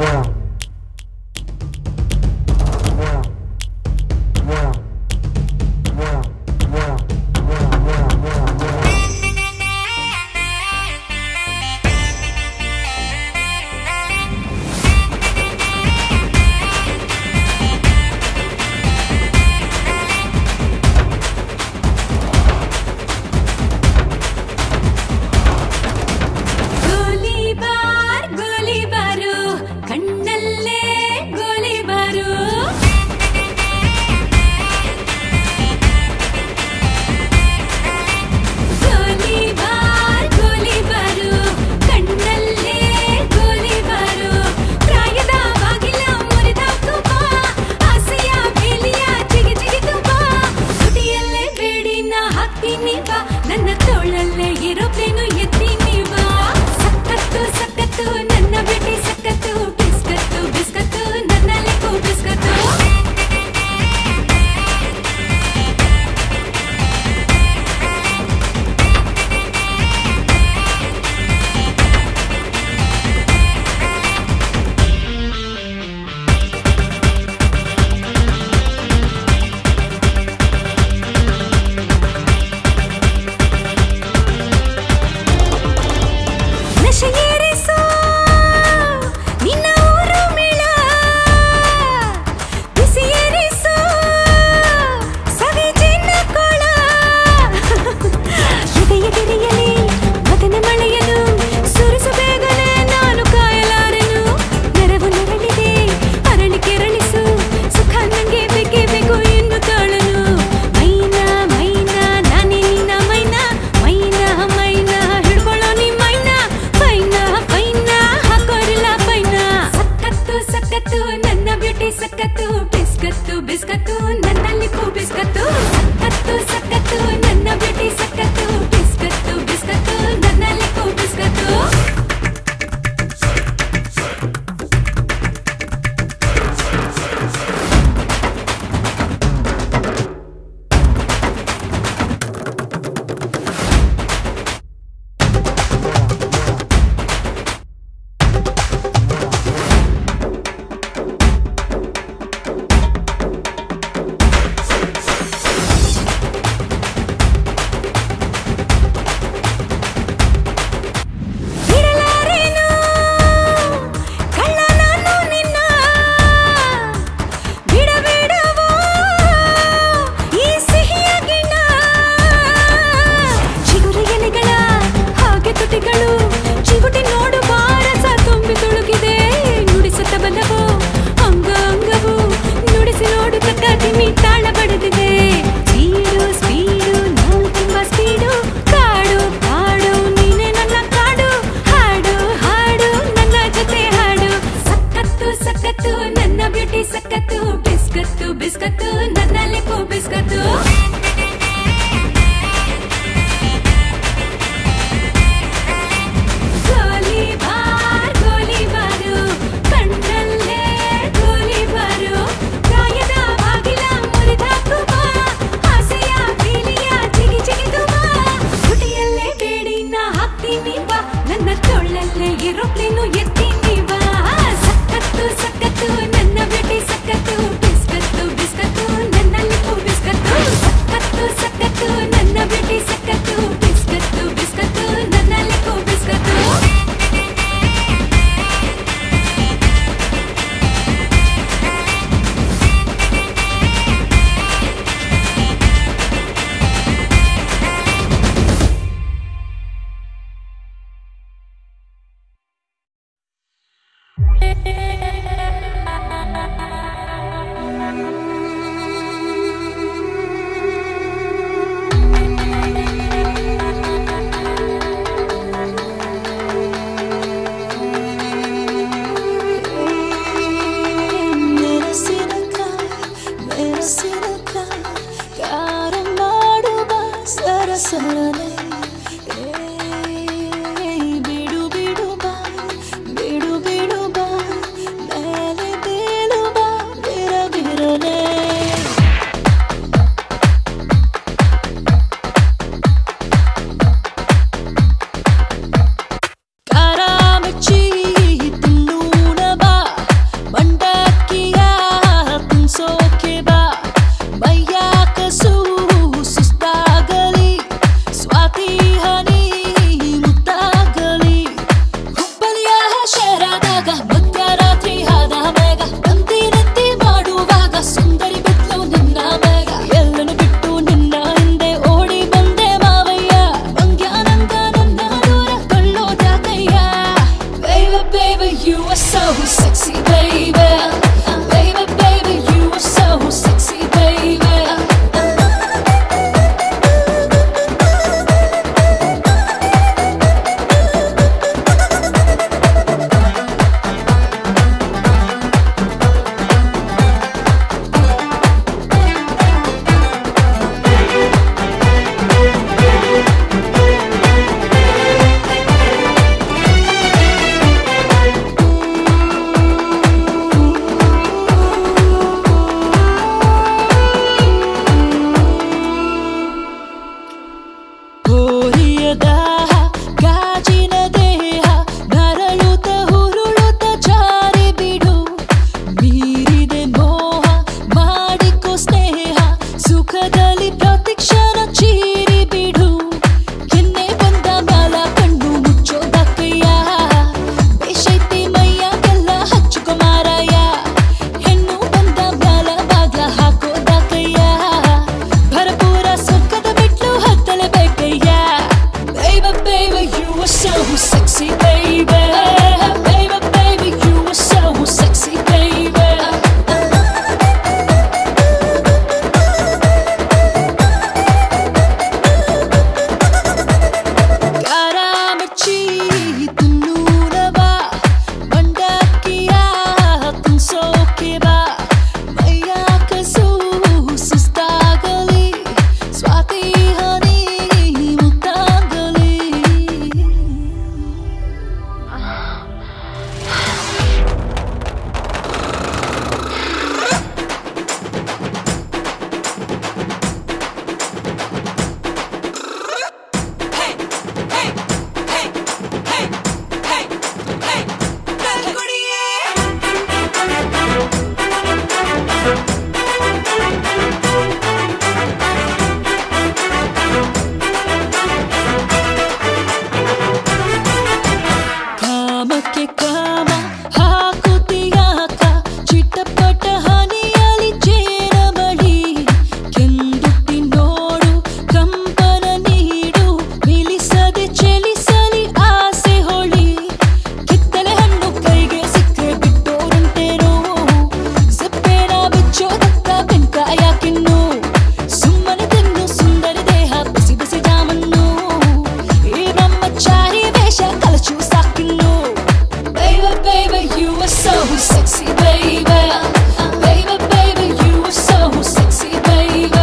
ಗೋಲಿಬಾರ್ ಗೋಲಿಬಾರು ಕಣ್ಣಲ್ಲೇ ಗೋಲಿಬಾರು ಗೋಲಿಬಾರ್ ಗೋಲಿಬಾರು ಕಣ್ಣಲ್ಲೇ ಗೋಲಿಬಾರು ಪ್ರಾಯದ ಬಾಗಿಲ ಮುರಿದಾಕು ಬಾ ಆಸೆಯ ಬೇಲಿಯ ಜಿಗಿ ಜಿಗಿದು ಬಾ ತುಟಿಯಲ್ಲೇ ಬೇಡಿನ ಹಾಕ್ತೀನಿ ಬಾ ನನ್ನ ತೋಳಲ್ಲೇ ಏರೋಪ್ಲೇನು ಎತ್ತೀನಿ ಬಾ ಸಕ್ಕತ್ತು ಸಕ್ಕತ್ತು ನನ್ನ ಬೆಟ್ಟಿ ಸಕ್ಕತ್ತು ಬಿಸ್ಕತ್ತು ಬಿಸ್ಕತ್ತು ನನ್ನ ಲೆಕ್ಕು ಬಿಸ್ಕತ್ತು ನಶೆಯೇರಿಸೋ ನಿನ್ನ ಊರು ಮೇಳ ಬಿಸಿಯೇರಿಸೋ ಸವಿಜಿನ ಕೊಳ ಎದೆಯೆದೆರೆಯಲಿ ಮದನ ಮಳೆಯಲು ಸುರಿಸು ಬೇಗನೆ ನಾನು ಕಾಯಲಾರೆನು ನೆರವು ನೆರಳಿದೆ ಅರಳಿ ಕೆರಳಿಸು ಸುಖ ನಂಗೆ ಬೇಕೇ ಬೇಕು ಇನ್ನು ತಾಳನು ಮೈನಾ ಮೈನಾ ನಾನೇ ನಿನ್ನ ಮೈನಾ ಮೈನಾ ಮೈನಾ ಹಿಡ್ಕೊಳ್ಳೋ ನೀ ಮೈನಾ ಫೈನಾ ಫೈನಾ ಹಾಕೋರಿಲ್ಲ ಫೈನಾ ಸಕ್ಕತ್ತು ಸಕ್ಕತ್ತು ನನ್ನ ಬ್ಯೂಟಿ ಸಕ್ಕತ್ತು ಬಿಸ್ಕತ್ತು ಬಿಸ್ಕತ್ತು ನನ್ನ ಲಿಪ್ಪು ಬಿಸ್ಕತ್ತು ಸಕ್ಕತ್ತು ಸಕ್ಕತ್ತು ನನ್ನ ಬ್ಯೂಟಿ ಸಕ್ಕತ್ತು ಬಿಸ್ಕತ್ತು ಬಿಸ್ಕತ್ತು ನನ್ನ ಲಿಪ್ಪು ಬಿಸ್ಕತ್ತು ಬಿಡಲಾರೇನು ಕಳ್ಳ ನಾನು ನಿನ್ನ ಬಿಡಬೇಡವೋ ಈ ಸಿಹಿಯ ಗಿಣ ಚಿಗುರು ಎಲೆಗಳ ಹಾಗೆ ತುಟಿಗಳು ಚಿಗುಟಿ ನೋಡು ಬಾರಸ ತುಂಬಿ ತುಳುಕಿದೆ ನುಡಿಸುತ್ತ ಬಲ್ಲವೋ ಅಂಗ ಅಂಗವು ನುಡಿಸಿ ನೋಡು ತಕ್ಕ ತಿಮ್ಮಿ ತಾಳ ಬಡಿದಿದೆ ಸ್ಪೀಡು ಸ್ಪೀಡು ನಾನು ತುಂಬಾ ಸ್ಪೀಡು ಕಾಡು ಕಾಡು ನೀನೆ ನನ್ನ ಕಾಡು ಹಾಡು ಹಾಡು ನನ್ನ ಜೊತೆ ಹಾಡು ಸಕ್ಕತ್ತು ಸಕ್ಕತ್ತು ನನ್ನ ಬ್ಯೂಟಿ ಸಕ್ಕತ್ತು ಬಿಸ್ಕತ್ತು ಬಿಸ್ಕತ್ತು ನನ್ನ ಲಿಪ್ಪು ಬಿಸ್ಕತ್ತು ಗೋಲಿಬಾರ್ ಗೋಲಿಬಾರು ಕಣ್ಣಲ್ಲೇ ಗೋಲಿಬಾರು ಪ್ರಾಯದ ಬಾಗಿಲ ಮುರಿದಾಕು ಬಾ ಆಸೆಯ ಬೇಲಿಯ ಜಿಗಿ ಜಿಗಿದು ಬಾ ತುಟಿಯಲ್ಲೇ ಬೇಡಿನ ಹಾಕ್ತೀನಿ ಬಾ ನನ್ನ ತೋಳಲ್ಲೇ ಏರೋಪ್ಲೇನು ಎತ್ತೀನಿ ಬಾ ಸಕ್ಕತ್ತು ಸಕ್ಕತ್ತು ನನ್ನ ಬೆಟ್ಟಿ ಸಕ್ಕತ್ತು ಬಿಸ್ಕತ್ತು ಬಿಸ್ಕತ್ತು ನನ್ನ ಲಿಪ್ಪು ಬಿಸ್ಕತ್ತು ಸಕ್ಕತ್ತು ಸಕ್ಕತ್ತು ನನ್ನ ಬೆಟ್ಟಿ ಸಕ್ಕತ್ತು ಬಿಸ್ಕತ್ತು ಬಿಸ್ಕತ್ತು ನನ್ನ ಲಿಪ್ಪು ಬಿಸ್ಕತ್ತು చారి వేష కలచు సాకిల్లు Baby, baby, you are so sexy, baby. Baby, baby, you are so sexy, baby.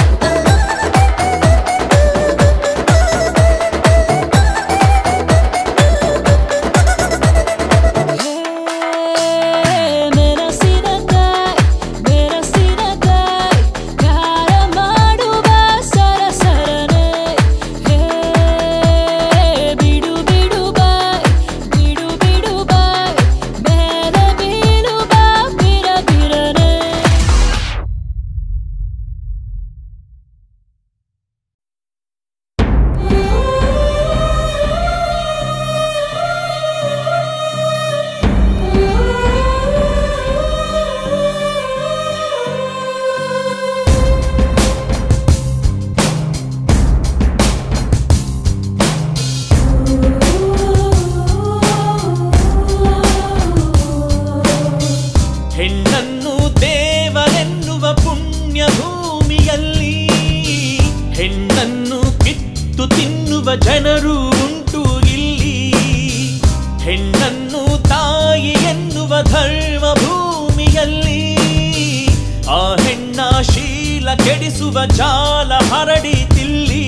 मेरा सीना काय मेरा सीना काय प्यार ಮಾಡುವ ಸರ ಸರನೆ ಹೇ ಬಿಡು ಬಿಡು ಬಾಯ್ ಬಿಡು ಬಿಡು ಬಾಯ್ ಮೇಲೆ ಬೀಳು ಬಾ ಬಿರ ಬಿರನೆ ಹೆಣ್ಣನ್ನು ದೇವರೆನ್ನುವ ಪುಣ್ಯ ಭೂಮಿಯಲ್ಲಿ ಹೆಣ್ಣನ್ನು ಕಿತ್ತು ತಿನ್ನುವ ಜನರು ಉಂಟು ಇಲ್ಲಿ ಹೆಣ್ಣನ್ನು ತಾಯಿ ಎನ್ನುವ ಧರ್ಮ ಭೂಮಿಯಲ್ಲಿ ಆ ಹೆಣ್ಣ ಶೀಲ ಕೆಡಿಸುವ ಜಾಲ ಹರಡಿತಿಲ್ಲಿ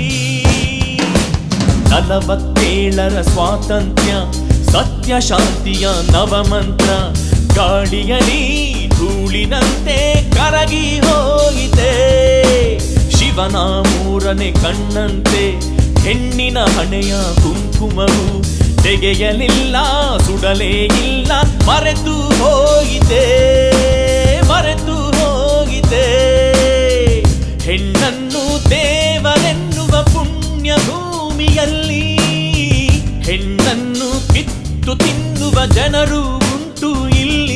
ನಲವತ್ತೇಳರ ಸ್ವಾತಂತ್ರ್ಯ ಸತ್ಯ ಶಾಂತಿಯ ನವಮಂತ್ರ ಗಾಳಿಯಲಿ ಧೂಳಿನಂತೆ ಕರಗಿ ಹೋಗಿದೆ ಶಿವನ ಮೂರನೇ ಕಣ್ಣಂತೆ ಹೆಣ್ಣಿನ ಹಣೆಯ ಕುಂಕುಮವು ತೆಗೆಯಲಿಲ್ಲ ಸುಡಲೇ ಇಲ್ಲ ಮರೆತು ಹೋಗಿದೆ ಮರೆತು ಹೋಗಿದೆ ಹೆಣ್ಣನ್ನು ದೇವರೆನ್ನುವ ಪುಣ್ಯ ಭೂಮಿಯಲ್ಲಿ ಹೆಣ್ಣನ್ನು ಕಿತ್ತು ತಿನ್ನುವ ಜನರು ಉಂಟು ಇಲ್ಲಿ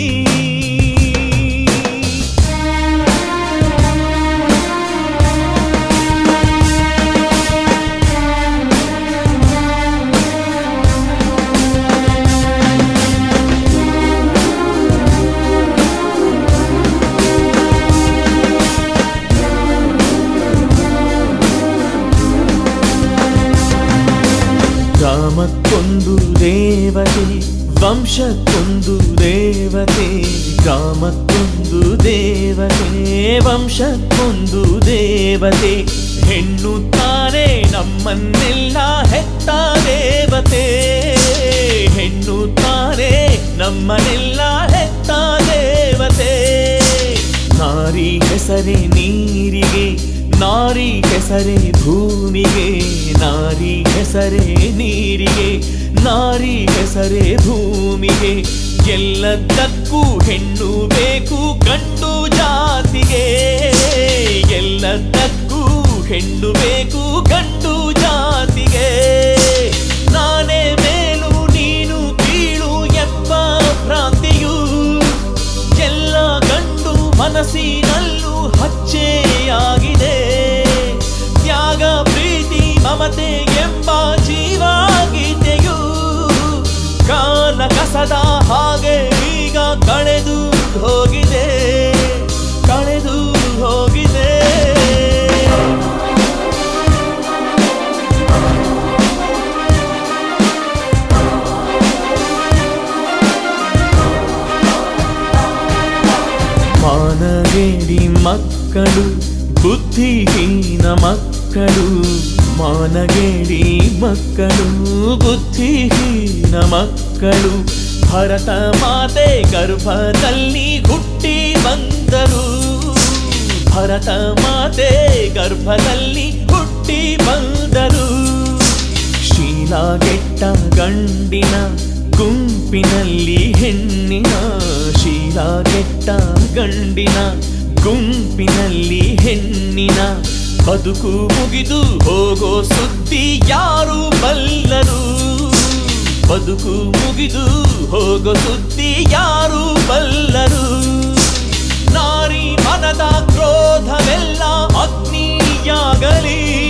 ಗ್ರಾಮಕ್ಕೊಂದು ದೇವತೆ ವಂಶಕ್ಕೊಂದು ದೇವತೆ ಗ್ರಾಮಕ್ಕೊಂದು ದೇವತೆ ವಂಶಕ್ಕೊಂದು ದೇವತೆ ಹೆಣ್ಣು ತಾನೇ ನಮ್ಮನ್ನೆಲ್ಲ ಹೆತ್ತ ದೇವತೆ ಹೆಣ್ಣು ತಾನೇ ನಮ್ಮನ್ನೆಲ್ಲ ಹೆತ್ತ ದೇವತೆ ನಾರಿ ಹೆಸರೇ ನೀರಿಗೆ ನಾರಿ ಹೆಸರೇ ಭೂಮಿಗೆ ನಾರಿ ಹೆಸರೇ ನೀರಿಗೆ ನಾರಿ ಹೆಸರೇ ಭೂಮಿಗೆ ಎಲ್ಲದಕ್ಕೂ ಹೆಣ್ಣು ಬೇಕು ಗಂಡು ಜಾತಿಗೆ ಎಲ್ಲದಕ್ಕೂ ಹೆಣ್ಣು ಬೇಕು ಗಂಡು ಜಾತಿಗೆ ನಾನೇ ಮೇಲು ನೀನು ಕೀಳು ಎಂಬ ಭ್ರಾಂತಿಯು ಎಲ್ಲ ಗಂಡು ಮನಸ್ಸಿನಲ್ಲೂ ಹಚ್ಚೆಯಾಗಿದೆ ತ್ಯಾಗ ಪ್ರೀತಿ ಮಮತೆ ಎಂಬ ಜೀವಾಗೀತೆಯು ಕಾಲ ಕಸದ ಹಾಗೆ ಈಗ ಕಳೆದು ಹೋಗಿದೆ ಕಳೆದು ಹೋಗಿದೆ ಮಾನಗೇಡಿ ಮಕ್ಕಳು ಬುದ್ಧಿಹೀನ ಮಕ್ಕಳು ಮಾನಗೇಡಿ ಮಕ್ಕಳು ಬುದ್ಧಿಹೀನ ಮಕ್ಕಳು ಭರತ ಮಾತೆ ಗರ್ಭದಲ್ಲಿ ಹುಟ್ಟಿ ಬಂದರು ಭರತ ಮಾತೆ ಗರ್ಭದಲ್ಲಿ ಹುಟ್ಟಿ ಬಂದರು ಶೀಲಾಗೆಟ್ಟ ಗಂಡಿನ ಗುಂಪಿನಲ್ಲಿ ಹೆಣ್ಣಿನ ಶೀಲಾಗೆಟ್ಟ ಗಂಡಿನ ಗುಂಪಿನಲ್ಲಿ ಹೆಣ್ಣಿನ ಬದುಕು ಮುಗಿದು ಹೋಗೋ ಸುದ್ದಿ ಯಾರು ಬಲ್ಲರು ಬದುಕು ಮುಗಿದು ಹೋಗೋ ಸುದ್ದಿ ಯಾರು ಬಲ್ಲರು ನಾರಿ ಮನದ ಕ್ರೋಧವೆಲ್ಲ ಅಗ್ನಿಯಾಗಲಿ